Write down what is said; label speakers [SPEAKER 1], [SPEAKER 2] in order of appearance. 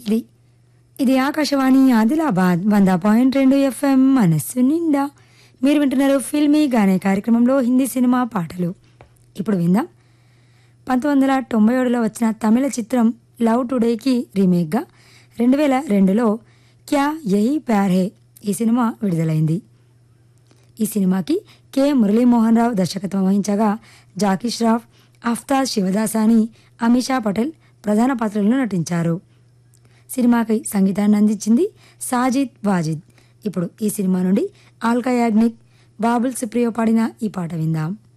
[SPEAKER 1] ఇది ఇది ఆకాశవాణి ఆదిలాబాద్ వంద పాయింట్ రెండు ఎఫ్ఎం మనస్సు నిండా మీరు వింటున్నారు ఫిల్మీ గానే కార్యక్రమంలో హిందీ సినిమా పాటలు ఇప్పుడు విందాం పంతొమ్మిది వందల తొంభై ఏడులో వచ్చిన తమిళ చిత్రం లవ్ టుడేకి రీమేక్గా రెండు వేల రెండులో క్యా యహీ ప్యార్ హే ఈ సినిమా విడుదలైంది ఈ సినిమాకి కె మురళీమోహన్ రావు దర్శకత్వం వహించగా జాకీ ష్రాఫ్ అఫ్తాజ్ శివదాసాని అమిషా పటేల్ ప్రధాన పాత్రల్లో నటించారు సినిమాకి సంగీతాన్ని అందించింది సాజిద్ వాజిద్ ఇప్పుడు ఈ సినిమా నుండి ఆల్కా యాగ్నిక్ బాబుల్ సుప్రియో పాడిన ఈ పాట విందాం